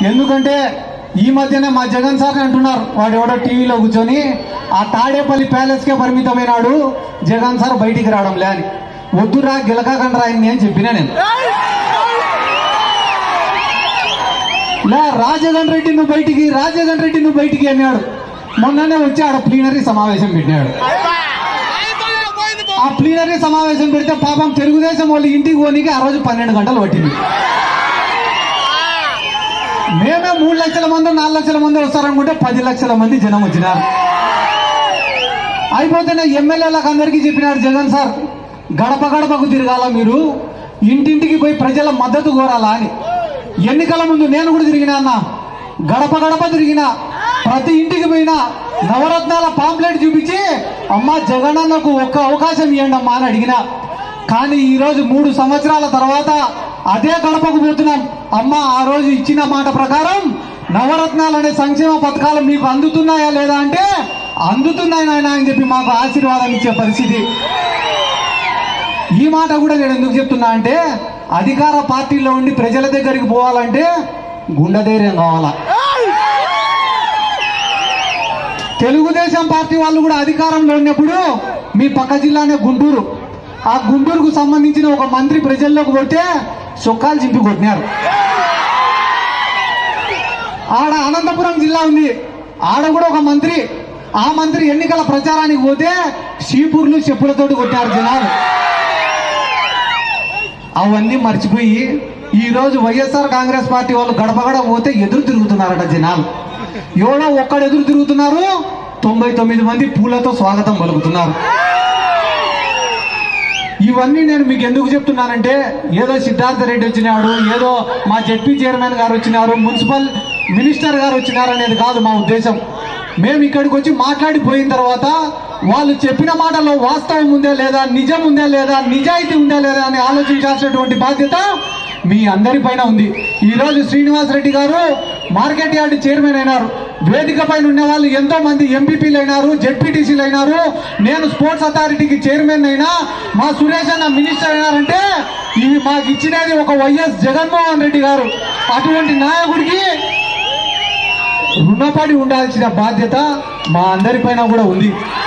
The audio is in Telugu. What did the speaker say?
ఎందుకంటే ఈ మధ్యనే మా జగన్ సార్ అంటున్నారు వాడు ఎవడో టీవీలో కూర్చొని ఆ తాడేపల్లి ప్యాలెస్కే పరిమితమైనాడు జగన్ సార్ బయటికి రావడంలే అని వద్దురా గిలకాకండి రాయింది అని చెప్పినా నేను లే రాజగన్ రెడ్డి నువ్వు బయటికి రాజగన్ రెడ్డి నువ్వు బయటికి అన్నాడు మొన్ననే వచ్చి ఆడ ప్లీనరీ సమావేశం పెట్టినాడు ఆ ప్లీనరీ సమావేశం పెడితే పాపం తెలుగుదేశం వాళ్ళు ఇంటికి పోనీకి ఆ రోజు పన్నెండు గంటలు పట్టింది మేమే మూడు లక్షల మంది నాలుగు లక్షల మంది వస్తారనుకుంటే పది లక్షల మంది జనం వచ్చినారు అయిపోతేనే ఎమ్మెల్యేలకు అందరికీ చెప్పినారు జగన్ సార్ గడప గడపకు తిరగాల మీరు ఇంటింటికి పోయి ప్రజల మద్దతు కోరాలా అని ఎన్నికల ముందు నేను కూడా తిరిగినా అన్న గడప గడప తిరిగినా ప్రతి ఇంటికి పోయినా నవరత్నాల పాంప్లెట్ చూపించి అమ్మ జగనన్నకు ఒక్క అవకాశం ఇవ్వండి అమ్మా అని అడిగినా కానీ ఈ రోజు మూడు సంవత్సరాల తర్వాత అదే గడపకు పోతున్నాం అమ్మ ఆ రోజు ఇచ్చిన మాట ప్రకారం నవరత్నాలు అనే సంక్షేమ పథకాలు మీకు అందుతున్నాయా లేదా అంటే అందుతున్నాయి నాయన అని చెప్పి మాకు ఆశీర్వాదం ఇచ్చే పరిస్థితి ఈ మాట కూడా నేను ఎందుకు చెప్తున్నా అంటే అధికార పార్టీలో ఉండి ప్రజల దగ్గరికి పోవాలంటే గుండె ధైర్యం కావాలా తెలుగుదేశం పార్టీ వాళ్ళు కూడా అధికారంలో ఉన్నప్పుడు మీ పక్క జిల్లానే గుంటూరు ఆ గుంటూరుకు సంబంధించిన ఒక మంత్రి ప్రజల్లోకి పోతే చొక్కాలు చింపి కొట్టినారు ఆడ అనంతపురం జిల్లా ఉంది ఆడ కూడా ఒక మంత్రి ఆ మంత్రి ఎన్నికల ప్రచారానికి పోతే షీపూర్లు చెప్పులతోటి కొట్టారు జనాలు అవన్నీ మర్చిపోయి ఈ రోజు వైఎస్ఆర్ కాంగ్రెస్ పార్టీ వాళ్ళు గడప గడప పోతే ఎదురు తిరుగుతున్నారట జనాలు ఎవడో ఒక్కడు ఎదురు తిరుగుతున్నారు తొంభై తొమ్మిది మంది పూలతో స్వాగతం పలుకుతున్నారు ఇవన్నీ నేను మీకు ఎందుకు చెప్తున్నానంటే ఏదో సిద్ధార్థ రెడ్డి వచ్చినాడు ఏదో మా జడ్పీ చైర్మన్ గారు వచ్చినారు మున్సిపల్ మినిస్టర్ గారు వచ్చినారు అనేది కాదు మా ఉద్దేశం మేము ఇక్కడికి వచ్చి మాట్లాడిపోయిన తర్వాత వాళ్ళు చెప్పిన మాటలో వాస్తవం ఉందా లేదా నిజం ఉందా లేదా నిజాయితీ ఉందా లేదా అని ఆలోచించాల్సినటువంటి బాధ్యత మీ అందరి పైన ఉంది ఈ రోజు శ్రీనివాస్ రెడ్డి గారు మార్కెట్ యార్డ్ చైర్మన్ అయినారు వేదిక పైన ఉన్న వాళ్ళు ఎంతో మంది ఎంపీపీలు అయినారు జెడ్పీటీసీలు అయినారు నేను స్పోర్ట్స్ అథారిటీకి చైర్మన్ అయినా మా సురేష్ అన్న మినిస్టర్ అయినారంటే ఇవి మాకు ఇచ్చినది ఒక వైఎస్ జగన్మోహన్ రెడ్డి గారు అటువంటి నాయకుడికి రుణపడి ఉండాల్సిన బాధ్యత మా అందరి పైన కూడా ఉంది